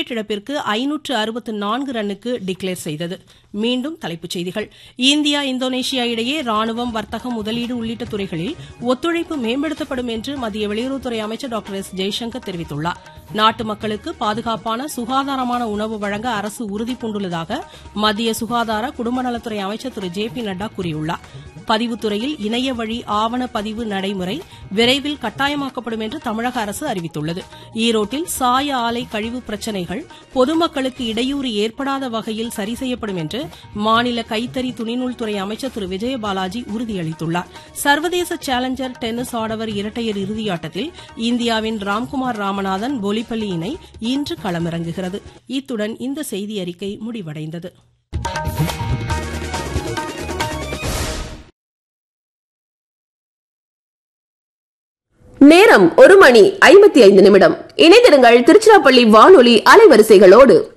wicket இழப்பிற்கு ஐநூற்று அறுபத்து நான்கு ரன்னுக்கு டிக்ளேர் செய்தது மீண்டும் தலைப்புச் செய்திகள் இந்தியா இந்தோனேஷியா இடையே ராணுவம் வர்த்தகம் முதலீடு உள்ளிட்ட துறைகளில் ஒத்துழைப்பு மேம்படுத்தப்படும் என்று மத்திய வெளியுறவுத்துறை அமைச்சர் டாக்டர் எஸ் ஜெய்சங்கர் தெரிவித்துள்ளார் நாட்டு மக்களுக்கு பாதுகாப்பான சுகாதாரமான உணவு வழங்க அரசு உறுதிபூண்டுள்ளதாக மத்திய சுகாதார குடும்ப நலத்துறை அமைச்சர் திரு ஜே பி நட்டா கூறியுள்ளார் பதிவுத்துறையில் இணைய வழி ஆவண பதிவு நடைமுறை விரைவில் கட்டாயமாக்கப்படும் என்று தமிழக அரசு அறிவித்துள்ளது ஈரோட்டில் சாய ஆலை கழிவு பிரச்சினைகள் பொதுமக்களுக்கு இடையூறு ஏற்படாத வகையில் சரி செய்யப்படும் என்று மாநில கைத்தறி துணிநூல்துறை அமைச்சர் திரு விஜயபாலாஜி உறுதியளித்துள்ளார் சர்வதேச சேலஞ்சர் டென்னிஸ் ஆடவர் இரட்டையர் இறுதியாட்டத்தில் இந்தியாவின் ராம்குமார் ராமநாதன் பொலிப்பள்ளி இணை இன்று களமிறங்குகிறது இத்துடன் இந்த செய்தி அறிக்கை முடிவடைந்தது நேரம் ஒரு மணி ஐம்பத்தி ஐந்து நிமிடம் இணைந்திருங்கள் திருச்சிராப்பள்ளி வானொலி அலைவரிசைகளோடு